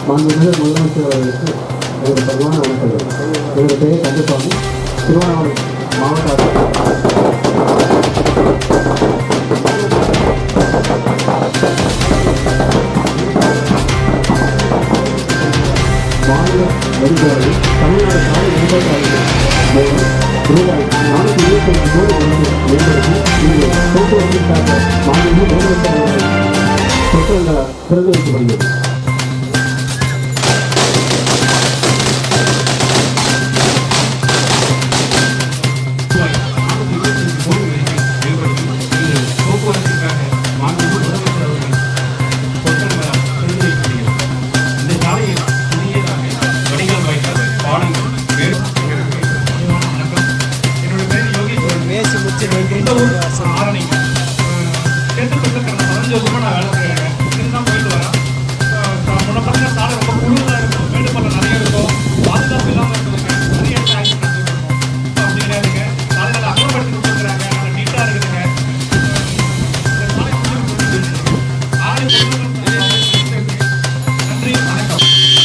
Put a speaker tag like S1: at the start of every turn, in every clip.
S1: மாண்புமிகு முதலமைச்சர் அவர்களுக்கு எனது பரிவான வணக்கங்கள் எனது பெயர் கந்தசுவாமி திருவண்ணாமலை மாவட்ட ஆட்சியர் மாநில வரித்துறை தமிழ்நாடு சாலை மேம்பாட்டு ஆணையம் மூலம் ரூபாய் நானூற்றி இருபத்தஞ்சு கோடி வந்து மேம்படுத்தி இன்று போக்குவரத்திற்காக மாநில முதலமைச்சர் அவர்கள் சொற்கள் திறந்து வைக்கப்படுகிறது
S2: போக்குவரத்திற்காக மாண்புமிகு முதலமைச்சர் அவர்கள் பொருட்கள் மூலம் திறந்து வைக்கப்படுகிறது. இந்த சாலையில் புதியதாக வடிகால் வாய்க்கால், பாலங்கள், வேறு- வணக்கம். என்னுடைய பேர் யோகேஸ்வரன்.
S3: பேசி முடிச்சு
S2: இந்த ஊர் ஆரணிங்க. அஹ், தேர்தல் பக்கத்துல கடந்த பதினஞ்சு வருஷமா நான் வேலை செய்றேங்க. இதுதான் போயிட்டு வரேன். அஹ், நான் முன்ன பார்த்தீங்கன்னா சாலை ரொம்ப குளிரா இருக்கும். மேடு பள்ளம் நிறைய இருக்கும். பாதுகாப்பு இல்லாம இருக்குதுங்க. நிறைய இடத்துல accident நடந்துட்டு இருக்கும். இப்ப அப்படி கிடையாதுங்க. சாலைகளை அகலப்படுத்தி கொடுத்துருக்காங்க. நல்லா நீட்டா இருக்குதுங்க. இந்த சாலை கொஞ்சம் குளிர்ந்து ஆறு பொருட்கள் நன்றி வணக்கம்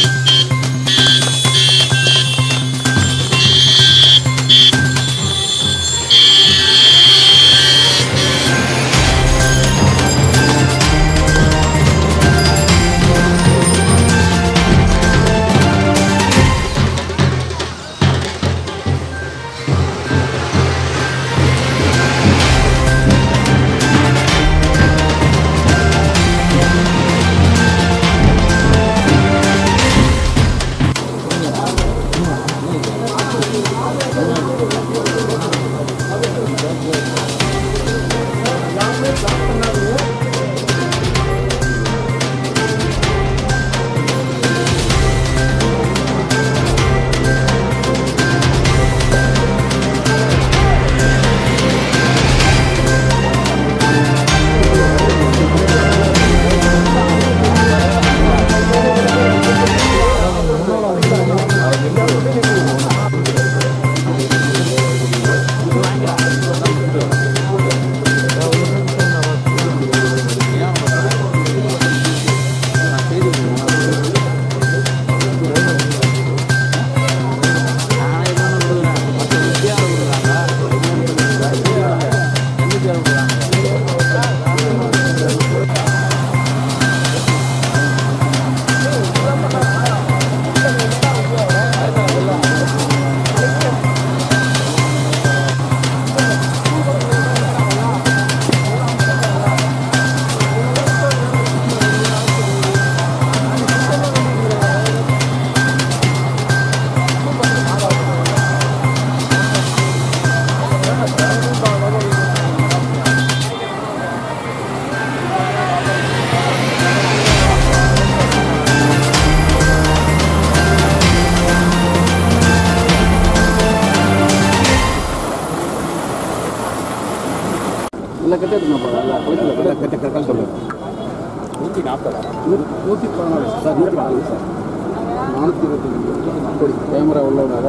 S1: இல்லை கட்ட எடுக்கணும் இல்லை கழுத்தில் கட்ட கட்ட கழுத்தில்
S2: நூற்றி நாற்பதா
S1: நூற்றி பதினாலு சார் நூற்றி நாலு சார் நானூற்றி இருபத்தஞ்சு அப்படி கேமரா உள்ளவனால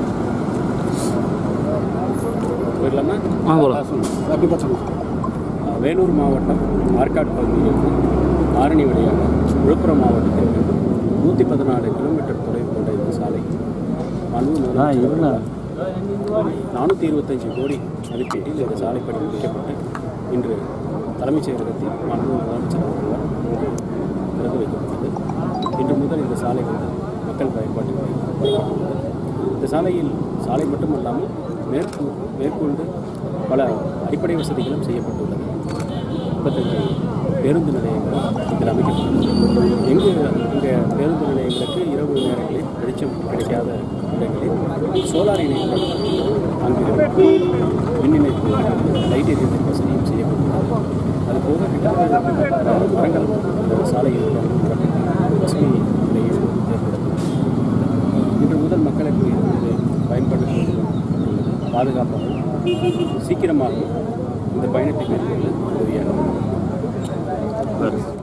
S2: போயிடலாமா
S1: அப்படி பச்சை
S2: வேலூர் மாவட்டம் ஆற்காடு பகுதியிலிருந்து ஆரணி வழியாக விழுப்புரம் மாவட்டத்திற்கு நூற்றி பதினாலு கிலோமீட்டர் தொலைவு கொண்ட இந்த சாலை மனு நானூற்றி இருபத்தஞ்சு கோடி மதிப்பீட்டில் இந்த சாலை பணி முடிக்கப்பட்டு இன்று தலைமைச் செயலகத்தில் மாண்பு முதலமைச்சர் அவர்களால் இங்கு திறந்து வைக்கப்பட்டது இன்று முதல் இந்த சாலை வந்து மக்கள் பயன்பாட்டுக்கு வைக்கப்பட்டுள்ளது இந்த சாலையில் சாலை மட்டுமல்லாமல் மேற்கு மேற்கொண்டு பல அடிப்படை வசதிகளும் செய்யப்பட்டுள்ளது முப்பத்தஞ்சு பேருந்து நிலையங்கள் இதில் அமைக்கப்பட்டுள்ளது எங்கு இங்கே பேருந்து நிலையங்களுக்கு இரவு நேரங்களில் வெளிச்சம் கிடைக்காத இடங்களில் சோலார் இணைப்பு அங்கு மின் இணைப்பு லைட் எரியும் வசதியும் செய்யப்பட்டுள்ளது அதுபோக கிட்டத்தட்ட மரங்கள் இந்த சாலையில் நடப்பட்டு பசுமை நிலையில் ஏற்படுத்தும் இன்று முதல் மக்களுக்கு இது பயன்பாட்டுக்கு உள்ளது பாதுகாப்பாகவும் சீக்கிரமாக இந்த பயணத்தை மேற்கொள்ள உதவியாக இருக்கும்